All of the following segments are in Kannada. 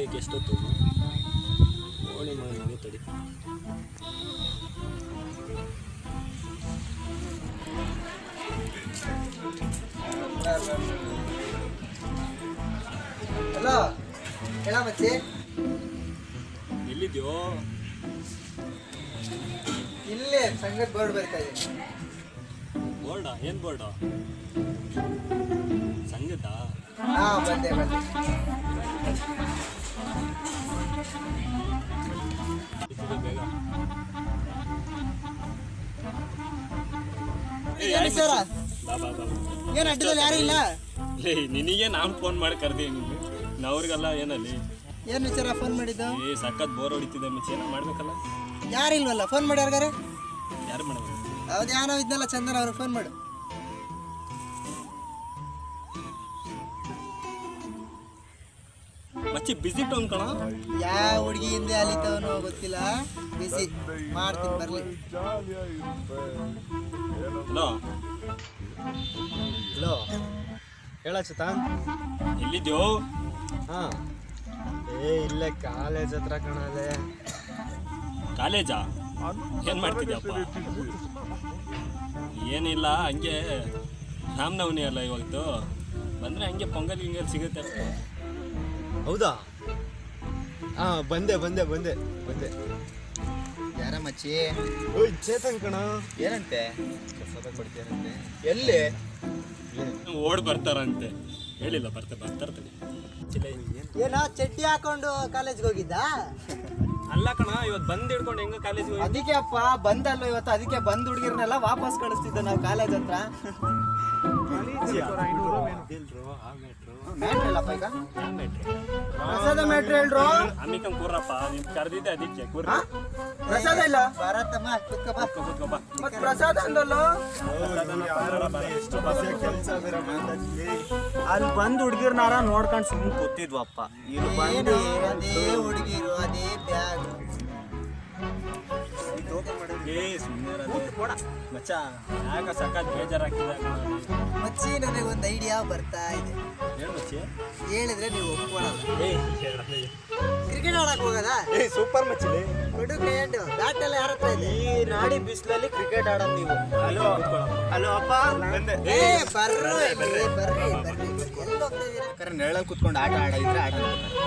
ಬರೋಕ್ಕೆ ಎಷ್ಟೊತ್ತು ನೋಡಿ ಮಾಡಿ ತಡಿ ಹಲೋ ಹೇಳ ಮಚ್ಚಿ ಎಲ್ಲಿದ್ಯೋ ಇಲ್ಲೇ ಸಂಗತ್ ಬೋರ್ಡ್ ಬರ್ತಾ ಇದೆ ಬೋರ್ಡಾ ಏನು ಬೋರ್ಡಾ ಸಂಗೀತಾ ಹಾ ಬಂದೆ ಬಂದೆ ಇದ್ದಿದೆ ಬೇಗ ಏನು ಸರ ಬಾ ಬಾ ಬಾ ಏನು ಅಡ್ಡದಲ್ಲಿ ಯಾರು ಇಲ್ಲ ಲೇ ನಿನಗೆ ನಾನು ಫೋನ್ ಮಾಡಿ ಕರ್ದೀನಿ ನೀನು ನವ್ರಿಗಲ್ಲ ಏನಲ್ಲಿ ಏನು ವಿಚಾರ ಫೋನ್ ಮಾಡಿದ್ದು ಏ ಸಖತ್ ಬೋರ್ ಹೊಡಿತಿದೆ ಮಿಚ್ಚಿ ಏನೋ ಮಾಡ್ಬೇಕಲ್ಲ ಯಾರು ಇಲ್ವಲ್ಲ ಫೋನ್ ಮಾಡಿ ಯಾರಿಗಾರೆ ಯಾರು ಮಾಡಬೇಕು ಹೌದು ಯಾರೋ ಇದ್ನಲ್ಲ ಚಂದನ ಅವ್ರಿಗೆ ಫೋನ್ ಮಾಡು ಮಚ್ಚಿ ಬಿಸಿ ಟೋನ್ ಕಣ ಯಾವ ಹುಡುಗಿ ಹಿಂದೆ ಅಲಿತವನೋ ಗೊತ್ತಿಲ್ಲ ಬಿಸಿ ಮಾಡ್ತೀನಿ ಬರ್ಲಿ ಹಲೋ ಹಲೋ ಹೇಳ ಚೇತನ್ ಎಲ್ಲಿದ್ಯೋ ಹಾಂ ಏ ಇಲ್ಲೇ ಕಾಲೇಜ್ ಹತ್ರ ಕಣಲೆ ಕಾಲೇಜಾ ಏನು ಮಾಡ್ತಿದ್ಯಪ್ಪ ಏನಿಲ್ಲ ಹಂಗೆ ರಾಮನವಮಿ ಅಲ್ಲ ಇವತ್ತು ಬಂದರೆ ಹಂಗೆ ಪೊಂಗಲ್ ಗಿಂಗಲ್ ಸಿಗುತ್ತೆ ಅಷ್ಟೇ ಹೌದಾ ಹಾಂ ಬಂದೆ ಬಂದೆ ಬಂದೆ ಬಂದೆ ಯಾರ ಮಚ್ಚಿ ಓಯ್ ಚೇತನ್ ಕಣ ಏನಂತೆ ಪ್ರಸಾದ ಕೊಡ್ತೀರಂತೆ ಎಲ್ಲಿ ಓಡ್ ಬರ್ತಾರಂತೆ ಹೇಳಿಲ್ಲ ಬರ್ತಾ ಬರ್ತಾರ್ತಾನೆ ಏನ ಚಡ್ಡಿ ಹಾಕೊಂಡು ಕಾಲೇಜ್ಗೆ ಹೋಗಿದ್ದ ಅಲ್ಲ ಕಣ ಇವತ್ತು ಬಂದು ಹಿಡ್ಕೊಂಡು ಹೆಂಗ ಕಾಲೇಜ್ಗೆ ಹೋಗಿ ಅದಕ್ಕೆ ಅಪ್ಪ ಬಂದಲ್ಲ ಇವತ್ತು ಅದಕ್ಕೆ ಬಂದ್ ಹುಡುಗಿರ್ನೆಲ್ಲ ವಾಪಸ್ ಕಳಿಸ್ತಿದ್ದ ನಾವು ಕಾಲೇಜ್ ಹತ್ರ ಮ್ಯಾಟ್ರ್ ಇಲ್ಲಪ್ಪ ಈಗ ಪ್ರಸಾದ ಮ್ಯಾಟ್ರ್ ಹೇಳ್ರು ಅಮ್ಮಿಕಂ ಕೂರಪ್ಪ ನೀನ್ ಕರೆದಿದ್ದೆ ಅದಕ್ಕೆ ಕೂರ ಹಾ? ಪ್ರಸಾದ ಇಲ್ಲ ಬರತ್ತಮ್ಮ ಕುತ್ಕೋ ಬಾ. ಕೂತ್ಕೋ ಬಾ ಮತ್ ಪ್ರಸಾದ ಅಂದಲ್ಲೋ ಅಲ್ಲಿ ಬಂದು ಹುಡುಗಿರ್ನಾರ ನೋಡ್ಕೊಂಡು ಸುಮ್ಮನೆ ಕೂತಿದ್ವಪ್ಪ ಇಲ್ಲಿ ಏನು ಅದೇ ಹುಡುಗಿರು ಅದೇ ಬ್ಯಾಗ್ ಏ ಸುಮ್ಮನೆ ಮಚ್ಚ ಯಾಕ ಸಖತ್ ಬೇಜಾರಾಗ್ತಿದೆ ಮಚ್ಚಿ ನನಗೆ ಒಂದು ಐಡಿಯಾ ಬರ್ತಾ ಇದೆ ಹೇಳು ಮಚ್ಚಿ ಹೇಳಿದ್ರೆ ನೀವು ಒಪ್ಕೊಳ್ಳಲ್ಲ ಏ ಕ್ರಿಕೆಟ್ ಆಡಕ್ ಹೋಗದ ಏ ಸೂಪರ್ ಮಚ್ಚಿಲಿ ಕೊಡು ಕೈಯಂಡು ಬ್ಯಾಟ್ ಎಲ್ಲ ಯಾರ ಹತ್ರ ಇದೆ ಈ ನಾಡಿ ಬಿಸಿಲಲ್ಲಿ ಕ್ರಿಕೆಟ್ ಆಡೋದು ನೀವು ಹಲೋ ಹಲೋ ಅಪ್ಪ ಬಂದೆ ಏ ಬರ್ರಿ ಇಲ್ಲಿ, ಬರ್ರಿ ಬರ್ರಿ ಎಲ್ಲಿ ಹೋಗ್ತಾ ಇದೀರಾ ನೆರಳಲ್ಲಿ ಕುತ್ಕೊಂಡು ಆಟ ಆಡಿದ್ರೆ ಆಟ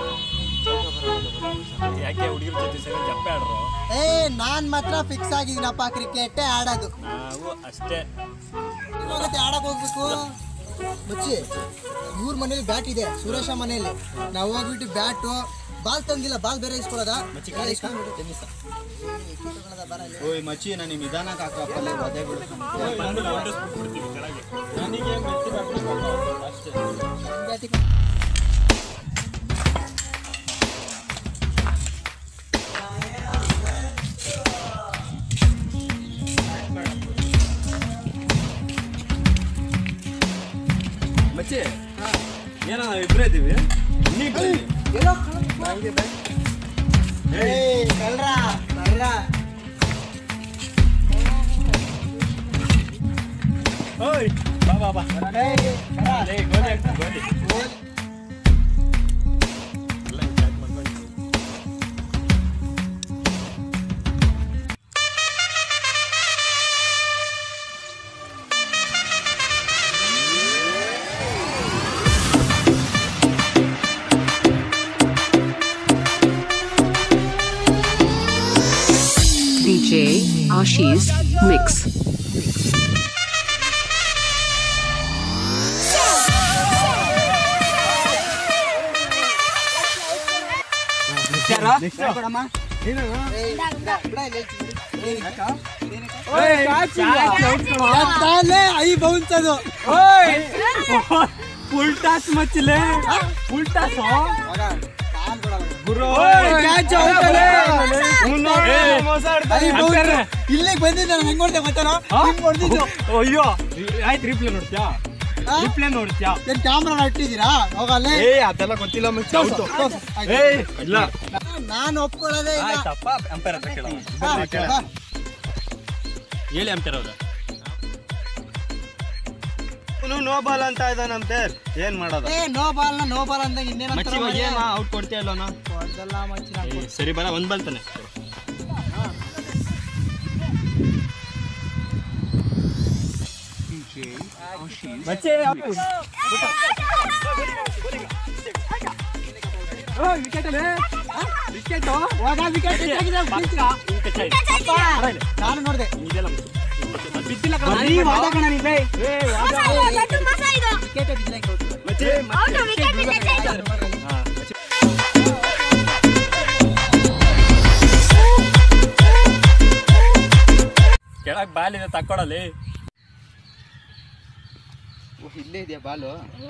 ಯಾಕೆ ಹುಡುಗಿರ ಜೊತೆ ಸೇರಿ ಜಪ್ಪೆ ಆಡ್ರು ಏ ನಾನ್ ಮಾತ್ರ ಫಿಕ್ಸ್ ಆಗಿದ್ದೀನಪ್ಪ ಕ್ರಿಕೆಟ್ ಆಡೋದು ನಾವು ಅಷ್ಟೇ ಹೋಗುತ್ತೆ ಆಡಕ್ ಹೋಗ್ಬೇಕು ಮುಚ್ಚಿ ಇವ್ರ ಮನೇಲಿ ಬ್ಯಾಟ್ ಇದೆ ಸುರೇಶ ಮನೇಲಿ ನಾವು ಹೋಗ್ಬಿಟ್ಟು ಬ್ಯಾಟು ಬಾಲ್ ತಂದಿಲ್ಲ ಬಾಲ್ ಬೇರೆ ಇಸ್ಕೊಳ್ಳೋದ ಇಸ್ಕೊಂಡ್ಬಿಡು ಟೆನ್ನಿಸ್ ಓಯ್ ಮಚ್ಚಿ ನನಗೆ ನಿಧಾನಕ್ಕೆ ಹಾಕಪ್ಪ ಅಲ್ಲಿ ಒದೆ ಬಿಡು ಬಂದು ಹೊರಡಿಸ್ಬಿಡ್ತೀವಿ ಕೆಳಗೆ ನನಗೆ ಮೆಚ್ಚಿದ ಅಷ್ಟೇ ಬ್ಯಾಟಿಗೆ ಮಚ್ಚಿ ಏನೋ ಇಬ್ಬರೇ ಇದ್ದೀವಿ ನೀ ಎಲ್ಲೋ ಏಯ್ ಕಳ್ರ ಕಳ್ರ ಓಯ್ ಬಾ ಬಾ ಬಾ ಏಯ್, ಕಳ್ರ. ಲೇ, ಗೋಲಿ ಹಾಕ್ತೀನಿ, ಗೋಲಿ ಗೋಲ್. ಎಲ್ಲ ಪ್ಯಾಕ್ ಮಾಡ್ಕೊಂಡು DJ Ashish Mix. ಏಯ್, ಬಿಡ, ಬಿಡ, ಇಲ್ಲಿ ಹೇಳ್ತೀನಿ, ಬಿಡು. ಐ ಬೌನ್ಸ್ ಅದು ಫುಲ್ ಟಾಸ್ ಮಚ್ಚಿಲೆ ಫುಲ್ ಟಾಸ್ ಮಗ, ಕಾಲ್ ಬಿಡ ಅವ್ನು. ಗುರು ಐ ಬೌನ್ಸ್. ಇಲ್ಲಿಗೆ ಬಂದಿದ್ದೆ ನಾನು ಹೆಂಗ್ ಹೊಡ್ದೆ ಗೊತ್ತೇನೋ? ಹಿಂಗ್ ಹೊಡ್ದಿದ್ದು. ಅಯ್ಯೋ ಆಯ್ತು ರಿಪ್ಲೇ ನೋಡ್ತ್ಯಾ ಆ? ರಿಪ್ಲೇ ನೋಡ್ತ್ಯಾ ಏನ್ ಕ್ಯಾಮ್ರಾ ಇಟ್ಟಿದ್ದೀರಾ ಹೋಗಲ್ಲೇ ಏ ಅದೆಲ್ಲ ಗೊತ್ತಿಲ್ಲ ಮಚ್ಚಿ ಔಟು ಏ ಇಲ್ಲ ನಾನು ಒಪ್ಕೊಳ್ಳೋದೇ ಇಲ್ಲ ಆಯ್ತಪ್ಪ ಅಂಪೈರ್ ಹತ್ರ ಕೇಳೋಣ ಬಾ, ಬಾ. ಹೇಳಿ ಅಂಪೈರ್ ಅವ್ರ ಅವನು ನೋ ಬಾಲ್ ಅಂತ ಇದ್ದಾನಂತೆ ಏನ್ ಮಾಡೋದು ಏ ನೋ ಬಾಲ್ ನೋ ಬಾಲ್ ಅಂದಂಗ ಇನ್ನೇನಂತಾರ ಮಚ್ಚಿ ಇವಾಗ ಏನ ಔಟ್ ಕೊಡ್ತೀಯ ಇಲ್ಲೋನ ಇದೆಲ್ಲ ಮಚ್ಚಿ ನಾಲ್ಕು ಏ, ಸರಿ ಬರ ಒಂದು ಬಾಲ್ ತಾನೆ ಮಚ್ಚೆ ನಾನು ನೋಡಿದೆ ಇದೆಲ್ಲ ಬಿದ್ದಿಲ್ಲ ಕೆಳಗೆ ಬಾಲ್ ಇದೆ ತಕ್ಕೊಡಲಿ ಇಲ್ಲೇ ಇದೆಯಾ ಬಾಲು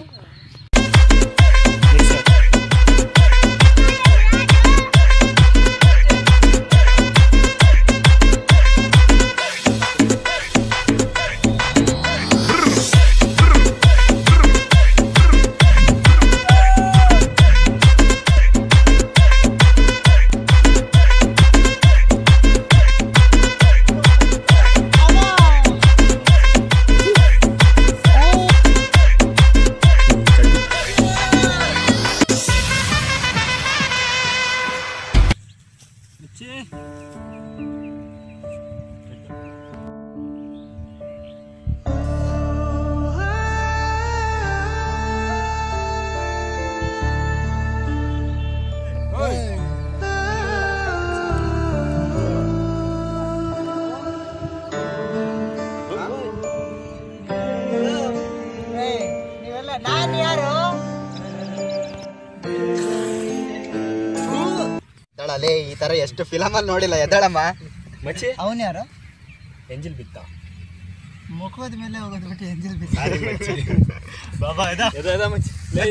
ಮಚ್ಚೆ ಏಯ್, ನೀವೆಲ್ಲ ನಾನು ಯಾರು ಎದ್ದಾಳಲೇ ಈ ತರ ಎಷ್ಟು ಫಿಲಮ್ ಅಲ್ಲಿ ನೋಡಿಲ್ಲ ಎದ್ದಾಳಮ್ಮ ಮಚ್ಚೆ ಅವನ್ ಯಾರು ಎಂಜಿಲ್ ಬಿತ್ತ ಮುಖದ ಮೇಲೆ ಹೋಗೋದು ಬಿಟ್ಟು ಎಂಜಿಲ್ ಬಿಸಿ ಬಾಬಾ ಎದ ಎದ ಎದ ಮಚ್ಚೆ ಲೇ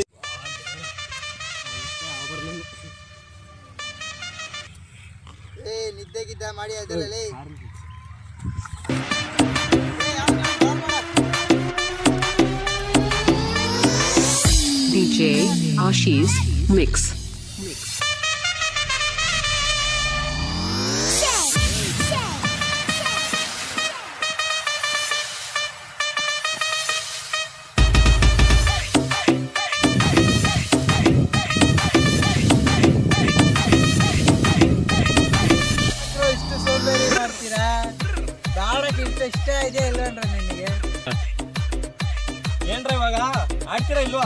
ಏ ನಿದ್ದೆಗಿದ್ದ ಮಾಡಿ ಅದರಲ್ಲಿ DJ Ashish Mix. ಇಷ್ಟು ಸೋಂಬೇರಿ ಮಾಡ್ತೀರಾ ದಾಡಕ್ಕೆ ಇಷ್ಟ ಇಷ್ಟ ಇದೆ ಇಲ್ವೇನ್ರ ನಿನಗೆ ಏನ್ರ ಇವಾಗ ಆಡ್ತೀರಾ ಇಲ್ವಾ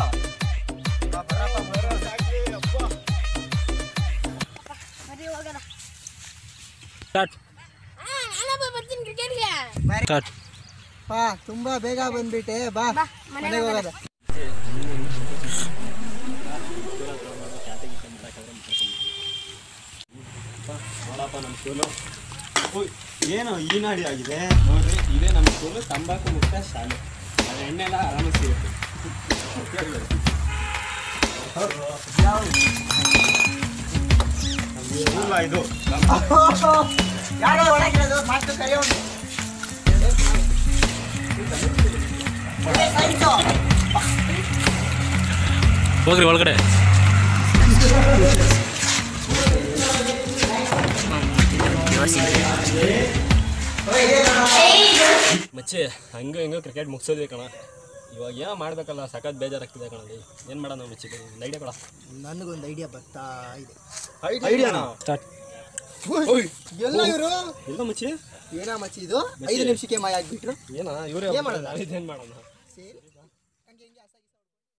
ಸ್ಟಾರ್ಟ್ ಸ್ಟಾರ್ಟ್ ಬಾ ತುಂಬಾ ಬೇಗ ಬಂದ್ಬಿಟ್ಟೆ ಬಾ ಮನೆಗೆ ಹೋಗೋದ ನೋಡಪ್ಪ ನಮ್ಮ ಸ್ಕೂಲು ಏನು ಈ ನಾಡಿ ಆಗಿದೆ ನೋಡ್ರಿ ಇದೇ ನಮ್ಮ ಸ್ಕೂಲು ತಂಬಾಕು ಮುಕ್ತ ಶಾಲೆ ಅದು ಎಣ್ಣೆ ಎಲ್ಲ ಆರಾಮ ಸಿಗುತ್ತೆ ಇದು ಯಾರೋ ಒಳಗಿರೋದು ಮಾತು ಕರೆಯೋನು ಹೋಗ್ರಿ ಒಳಗಡೆ ಮಚ್ಚೆ ಹಂಗೆ ಹಿಂಗೆ ಕ್ರಿಕೆಟ್ ಮುಗಿಸೋದ್ವಿ ಕಣ ಇವಾಗ ಏನೋ ಮಾಡ್ಬೇಕಲ್ಲ ಸಖತ್ ಬೇಜಾರಾಗ್ತಿದೆ ಕಣಲ್ಲಿ ಏನು ಮಾಡೋಣ ಮಚ್ಚಿಗೆ ಐಡಿಯಾ ಕೊಡ ನನಗೊಂದು ಐಡಿಯಾ ಬರ್ತಾ ಇದೆ ಐಡಿಯಾನ ಸ್ಟಾರ್ಟ್ ಎಲ್ಲ ಇವರು ಇಲ್ಲ ಮಚ್ಚಿ ಏನಾ ಮಚ್ಚಿ ಇದು ಐದು ನಿಮಿಷಕ್ಕೆ ಮಾಯ ಆಗ್ಬಿಟ್ರು ಏನಾ ಇವರೇ ಏನ್ ಮಾಡೋದು? ಇದೇನು ಮಾಡೋಣ ಸೇರಿ